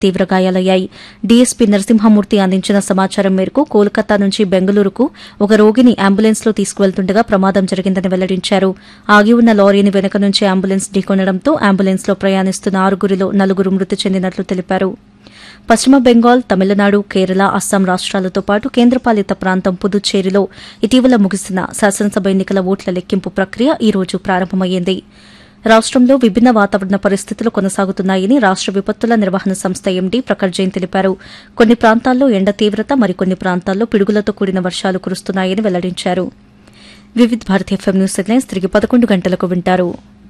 తీవ్ర గాయాలయ్యాయి డీఎస్పీ నరసింహమూర్తి అందించిన సమాచారం మేరకు కోల్కతా నుంచి బెంగళూరుకు ఒక రోగిని అంబులెన్స్లో తీసుకువెళ్తుండగా ప్రమాదం జరిగిందని వెల్లడించారు ఆగి ఉన్న లారీని వెనుక నుంచి అంబులెన్స్ ఢీకొనడంతో అంబులెన్స్లో ప్రయాణిస్తున్న ఆరుగురిలో నలుగురు మృతి చెందినట్లు తెలిపారు పశ్చిమ బెంగాల్ తమిళనాడు కేరళ అస్సాం రాష్ట్రాలతో పాటు కేంద్రపాలిత ప్రాంతం పుదుచ్చేరిలో ఇటీవల ముగిసిన శాసనసభ ఎన్నికల ఓట్ల లెక్కింపు ప్రక్రియ ఈ రోజు ప్రారంభమైంది రాష్టంలో విభిన్న వాతావరణ పరిస్థితులు కొనసాగుతున్నాయని రాష్ట విపత్తుల నిర్వహణ సంస్థ ఎండీ ప్రఖర్ జైన్ తెలిపారు కొన్ని ప్రాంతాల్లో ఎండ తీవ్రత మరికొన్ని ప్రాంతాల్లో పిడుగులతో కూడిన వర్షాలు కురుస్తున్నాయని వెల్లడించారు వివిధ భారతీయ ఎఫ్ఎం న్యూస్ హెడ్లైన్స్ తిరిగి పదకొండు గంటలకు వింటారు